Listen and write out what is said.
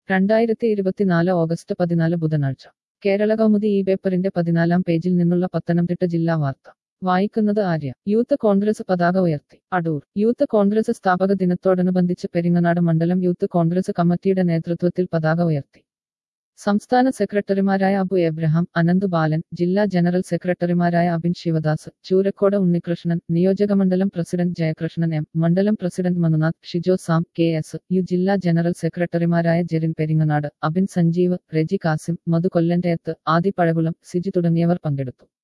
രണ്ടായിരത്തി ഇരുപത്തിനാല് ഓഗസ്റ്റ് പതിനാല് ബുധനാഴ്ച കേരള കൗമുദി ഈ പേപ്പറിന്റെ പതിനാലാം പേജിൽ നിന്നുള്ള പത്തനംതിട്ട ജില്ലാ വാർത്ത വായിക്കുന്നത് ആര്യ യൂത്ത് കോൺഗ്രസ് പതാക ഉയർത്തി അടൂർ യൂത്ത് കോൺഗ്രസ് സ്ഥാപക ദിനത്തോടനുബന്ധിച്ച് പെരിങ്ങനാട് മണ്ഡലം യൂത്ത് കോൺഗ്രസ് കമ്മിറ്റിയുടെ നേതൃത്വത്തിൽ പതാക ഉയർത്തി സംസ്ഥാന സെക്രട്ടറിമാരായ അബു എബ്രഹാം അനന്ത് ബാലൻ ജില്ലാ ജനറൽ സെക്രട്ടറിമാരായ അബിൻ ശിവദാസ് ചൂരക്കോട് ഉണ്ണികൃഷ്ണൻ നിയോജകമണ്ഡലം പ്രസിഡന്റ് ജയകൃഷ്ണൻ എം മണ്ഡലം president Manunath Shijo Sam K S U ജില്ലാ ജനറൽ സെക്രട്ടറിമാരായ ജെറിൻ പെരിങ്ങനാട് അബിൻ സഞ്ജീവ് റെജി കാസിം മധു കൊല്ലന്റയത്ത് ആദി പഴകുളം സിജി തുടങ്ങിയവർ പങ്കെടുത്തു